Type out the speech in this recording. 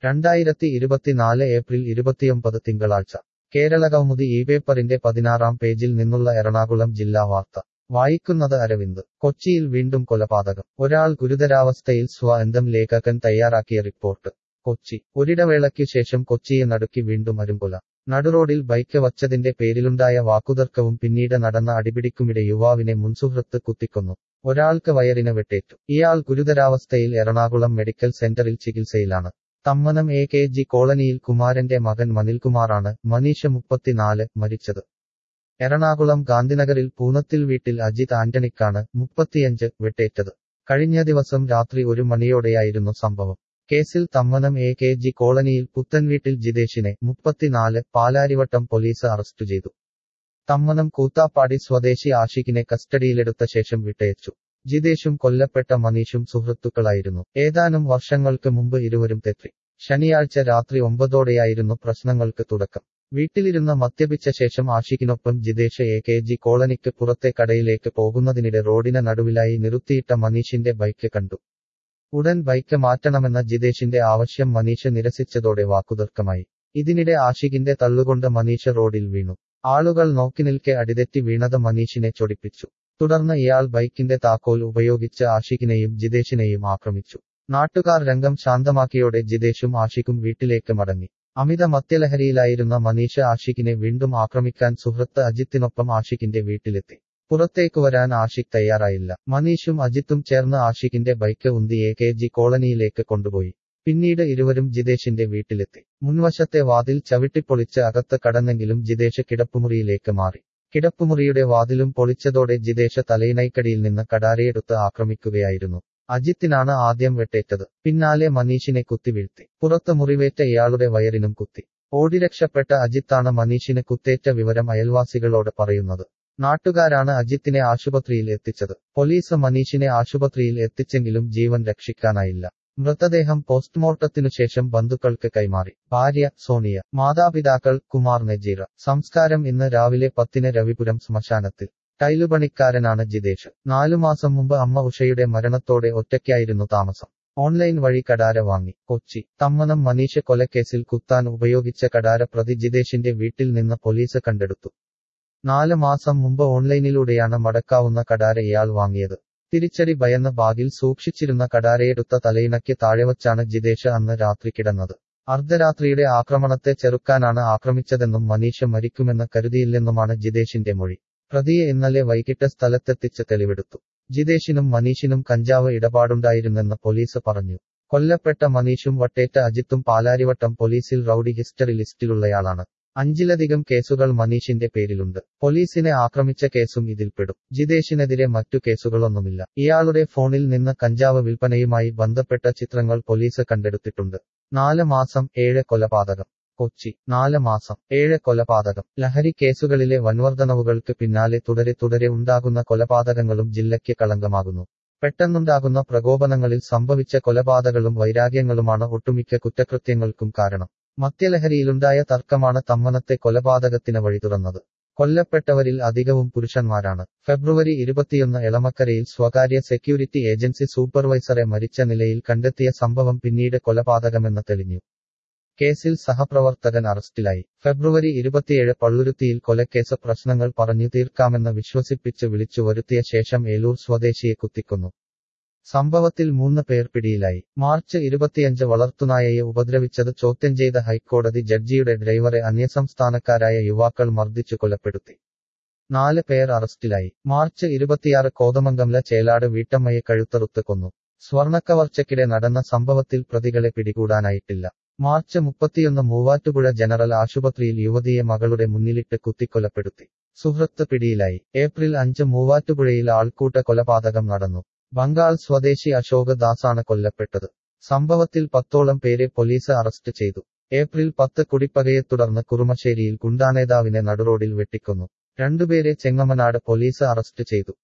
രണ്ടായിരത്തി ഇരുപത്തിനാല് ഏപ്രിൽ ഇരുപത്തിയൊമ്പത് തിങ്കളാഴ്ച കേരളകൗമുദി ഈ പേപ്പറിന്റെ പതിനാറാം പേജിൽ നിന്നുള്ള എറണാകുളം ജില്ലാ വാർത്ത വായിക്കുന്നത് അരവിന്ദ് കൊച്ചിയിൽ വീണ്ടും കൊലപാതകം ഒരാൾ ഗുരുതരാവസ്ഥയിൽ സ്വന്തം ലേഖകൻ തയ്യാറാക്കിയ റിപ്പോർട്ട് കൊച്ചി ഒരിടവേളയ്ക്കു ശേഷം കൊച്ചിയെ നടുക്കി വീണ്ടും അരുംകൊല നടുറോഡിൽ ബൈക്ക് വച്ചതിന്റെ പേരിലുണ്ടായ വാക്കുതർക്കവും പിന്നീട് നടന്ന അടിപിടിക്കുമിടെ യുവാവിനെ മുൻസുഹൃത്ത് കുത്തിക്കൊന്നു ഒരാൾക്ക് വയറിന് വെട്ടേറ്റു ഇയാൾ ഗുരുതരാവസ്ഥയിൽ എറണാകുളം മെഡിക്കൽ സെന്ററിൽ ചികിത്സയിലാണ് തമ്മനം എ കെ ജി കോളനിയിൽ കുമാരന്റെ മകൻ മനിൽകുമാറാണ് മനീഷ മുപ്പത്തിനാല് മരിച്ചത് എറണാകുളം ഗാന്ധിനഗറിൽ പൂനത്തിൽ വീട്ടിൽ അജിത് ആന്റണിക്കാണ് മുപ്പത്തിയഞ്ച് വെട്ടേറ്റത് കഴിഞ്ഞ ദിവസം രാത്രി ഒരു മണിയോടെയായിരുന്നു സംഭവം കേസിൽ തമ്മനം എ കെ ജി കോളനിയിൽ പുത്തൻവീട്ടിൽ ജിതേഷിനെ മുപ്പത്തിനാല് പാലാരിവട്ടം പോലീസ് അറസ്റ്റ് ചെയ്തു തമ്മനം കൂത്താപ്പാടി സ്വദേശി ആഷിഖിനെ കസ്റ്റഡിയിലെടുത്ത ശേഷം വിട്ടയച്ചു ജിതേഷും കൊല്ലപ്പെട്ട മനീഷും സുഹൃത്തുക്കളായിരുന്നു ഏതാനും വർഷങ്ങൾക്ക് മുമ്പ് ഇരുവരും തെറ്റി ശനിയാഴ്ച രാത്രി ഒമ്പതോടെയായിരുന്നു പ്രശ്നങ്ങൾക്ക് തുടക്കം വീട്ടിലിരുന്ന് മദ്യപിച്ച ശേഷം ആഷിഖിനൊപ്പം ജിതേഷ് എ കെ ജി കോളനിക്ക് പുറത്തെ കടയിലേക്ക് പോകുന്നതിനിടെ റോഡിന് നടുവിലായി നിർത്തിയിട്ട മനീഷിന്റെ ബൈക്ക് കണ്ടു ഉടൻ ബൈക്ക് മാറ്റണമെന്ന ജിതേഷിന്റെ ആവശ്യം മനീഷ് നിരസിച്ചതോടെ വാക്കുതർക്കമായി ഇതിനിടെ ആഷിഖിന്റെ തള്ളുകൊണ്ട് മനീഷ് റോഡിൽ വീണു ആളുകൾ നോക്കി നിൽക്കെ അടിതെറ്റി വീണത് മനീഷിനെ ചൊടിപ്പിച്ചു തുടർന്ന് ഇയാൾ ബൈക്കിന്റെ താക്കോൽ ഉപയോഗിച്ച് ആഷിഖിനെയും ജിതേഷിനെയും ആക്രമിച്ചു നാട്ടുകാർ രംഗം ശാന്തമാക്കിയോടെ ജിതേഷും ആഷിഖും വീട്ടിലേക്ക് മടങ്ങി അമിത മദ്യലഹരിയിലായിരുന്ന മനീഷ ആഷിഖിനെ വീണ്ടും ആക്രമിക്കാൻ സുഹൃത്ത് അജിത്തിനൊപ്പം ആഷിഖിന്റെ വീട്ടിലെത്തി പുറത്തേക്കു വരാൻ ആഷിഖ് തയ്യാറായില്ല മനീഷും അജിത്തും ചേർന്ന് ആഷിഖിന്റെ ബൈക്ക് ഉന്തി എ കെ ജി കോളനിയിലേക്ക് കൊണ്ടുപോയി പിന്നീട് ഇരുവരും ജിതേഷിന്റെ വീട്ടിലെത്തി മുൻവശത്തെ വാതിൽ ചവിട്ടിപ്പൊളിച്ച് അകത്ത് കടന്നെങ്കിലും ജിതേഷ് കിടപ്പുമുറിയിലേക്ക് മാറി കിടപ്പുമുറിയുടെ വാതിലും പൊളിച്ചതോടെ ജിതേഷ് തലയിണൈക്കടിയിൽ നിന്ന് കടാരയെടുത്ത് ആക്രമിക്കുകയായിരുന്നു അജിത്തിനാണ് ആദ്യം വെട്ടേറ്റത് പിന്നാലെ മനീഷിനെ കുത്തിവീഴ്ത്തി പുറത്ത് മുറിവേറ്റ ഇയാളുടെ വയറിനും കുത്തി ഓടി രക്ഷപ്പെട്ട അജിത്താണ് മനീഷിന് കുത്തേറ്റ വിവരം അയൽവാസികളോട് പറയുന്നത് നാട്ടുകാരാണ് അജിത്തിനെ ആശുപത്രിയിൽ എത്തിച്ചത് പോലീസ് മനീഷിനെ ആശുപത്രിയിൽ എത്തിച്ചെങ്കിലും ജീവൻ രക്ഷിക്കാനായില്ല മൃതദേഹം പോസ്റ്റ്മോർട്ടത്തിനു ശേഷം ബന്ധുക്കൾക്ക് കൈമാറി ഭാര്യ സോണിയ മാതാപിതാക്കൾ കുമാർ നജീറ സംസ്കാരം ഇന്ന് രാവിലെ പത്തിന് രവിപുരം ശ്മശാനത്തിൽ ടൈലുപണിക്കാരനാണ് ജിതേഷ് നാലു മാസം മുമ്പ് അമ്മ ഉഷയുടെ മരണത്തോടെ ഒറ്റയ്ക്കായിരുന്നു താമസം ഓൺലൈൻ വഴി കടാര വാങ്ങി കൊച്ചി തമ്മനം മനീഷ കൊലക്കേസിൽ കുത്താൻ ഉപയോഗിച്ച കടാര പ്രതി ജിതേഷിന്റെ വീട്ടിൽ നിന്ന് പോലീസ് കണ്ടെടുത്തു നാല് മാസം മുമ്പ് ഓൺലൈനിലൂടെയാണ് മടക്കാവുന്ന കടാര ഇയാൾ വാങ്ങിയത് തിരിച്ചടി ഭയന്ന് ബാഗിൽ സൂക്ഷിച്ചിരുന്ന കടാരയെടുത്ത തലയിണയ്ക്ക് താഴെവച്ചാണ് ജിതേഷ് അന്ന് രാത്രി കിടന്നത് അർദ്ധരാത്രിയുടെ ആക്രമണത്തെ ചെറുക്കാനാണ് ആക്രമിച്ചതെന്നും മനീഷ മരിക്കുമെന്ന് കരുതിയില്ലെന്നുമാണ് ജിതേഷിന്റെ മൊഴി പ്രതിയെ ഇന്നലെ വൈകിട്ട് സ്ഥലത്തെത്തിച്ച് തെളിവെടുത്തു ജിതേഷിനും മനീഷിനും കഞ്ചാവ് ഇടപാടുണ്ടായിരുന്നെന്ന് പോലീസ് പറഞ്ഞു കൊല്ലപ്പെട്ട മനീഷും വട്ടേറ്റ അജിത്തും പാലാരിവട്ടം പോലീസിൽ റൌഡി ഹിസ്റ്ററി ലിസ്റ്റിലുള്ളയാളാണ് അഞ്ചിലധികം കേസുകൾ മനീഷിന്റെ പേരിലുണ്ട് പോലീസിനെ ആക്രമിച്ച കേസും ഇതിൽപ്പെടും ജിതേഷിനെതിരെ മറ്റു കേസുകളൊന്നുമില്ല ഇയാളുടെ ഫോണിൽ നിന്ന് കഞ്ചാവ് വിൽപ്പനയുമായി ബന്ധപ്പെട്ട ചിത്രങ്ങൾ പോലീസ് കണ്ടെടുത്തിട്ടുണ്ട് നാല് മാസം ഏഴ് കൊലപാതകം കൊച്ചി നാല് മാസം ഏഴ് കൊലപാതകം ലഹരി കേസുകളിലെ വൻവർദ്ധനവുകൾക്ക് പിന്നാലെ തുടരെ തുടരെ ഉണ്ടാകുന്ന കൊലപാതകങ്ങളും ജില്ലയ്ക്ക് കളങ്കമാകുന്നു പെട്ടെന്നുണ്ടാകുന്ന പ്രകോപനങ്ങളിൽ സംഭവിച്ച കൊലപാതകങ്ങളും വൈരാഗ്യങ്ങളുമാണ് ഒട്ടുമിക്ക കുറ്റകൃത്യങ്ങൾക്കും കാരണം മദ്യലഹരിയിലുണ്ടായ തർക്കമാണ് തമ്മനത്തെ കൊലപാതകത്തിന് വഴി തുറന്നത് കൊല്ലപ്പെട്ടവരിൽ അധികവും പുരുഷന്മാരാണ് ഫെബ്രുവരി ഇരുപത്തിയൊന്ന് എളമക്കരയിൽ സ്വകാര്യ സെക്യൂരിറ്റി ഏജൻസി സൂപ്പർവൈസറെ മരിച്ച നിലയിൽ കണ്ടെത്തിയ സംഭവം പിന്നീട് കൊലപാതകമെന്ന് തെളിഞ്ഞു കേസിൽ സഹപ്രവർത്തകൻ അറസ്റ്റിലായി ഫെബ്രുവരി ഇരുപത്തിയേഴ് പള്ളുരുത്തിയിൽ കൊലക്കേസ് പ്രശ്നങ്ങൾ പറഞ്ഞു തീർക്കാമെന്ന് വിശ്വസിപ്പിച്ച് വിളിച്ചു വരുത്തിയ ശേഷം ഏലൂർ സ്വദേശിയെ കുത്തിക്കൊന്നു സംഭവത്തിൽ മൂന്ന് പേർ പിടിയിലായി മാർച്ച് ഇരുപത്തിയഞ്ച് വളർത്തുനായയെ ഉപദ്രവിച്ചത് ചോദ്യം ചെയ്ത ഹൈക്കോടതി ജഡ്ജിയുടെ ഡ്രൈവറെ അന്യസംസ്ഥാനക്കാരായ യുവാക്കൾ മർദ്ദിച്ചു കൊലപ്പെടുത്തി നാല് പേർ അറസ്റ്റിലായി മാർച്ച് ഇരുപത്തിയാറ് കോതമംഗംല ചേലാട് വീട്ടമ്മയെ കഴുത്തറുത്ത് കൊന്നു സ്വർണക്കവർച്ചയ്ക്കിടെ നടന്ന സംഭവത്തിൽ പ്രതികളെ പിടികൂടാനായിട്ടില്ല മാർച്ച് മുപ്പത്തിയൊന്ന് മൂവാറ്റുപുഴ ജനറൽ ആശുപത്രിയിൽ യുവതിയെ മകളുടെ മുന്നിലിട്ട് കുത്തിക്കൊലപ്പെടുത്തി സുഹൃത്ത് പിടിയിലായി ഏപ്രിൽ അഞ്ച് മൂവാറ്റുപുഴയിൽ ആൾക്കൂട്ട കൊലപാതകം നടന്നു ബംഗാൾ സ്വദേശി അശോക് ദാസാണ് കൊല്ലപ്പെട്ടത് സംഭവത്തിൽ പത്തോളം പേരെ പോലീസ് അറസ്റ്റ് ചെയ്തു ഏപ്രിൽ പത്ത് കുടിപ്പകയെ തുടർന്ന് കുറുമശ്ശേരിയിൽ ഗുണ്ടാനേതാവിനെ നടുറോഡിൽ വെട്ടിക്കൊന്നു രണ്ടുപേരെ ചെങ്ങമനാട് പോലീസ് അറസ്റ്റ് ചെയ്തു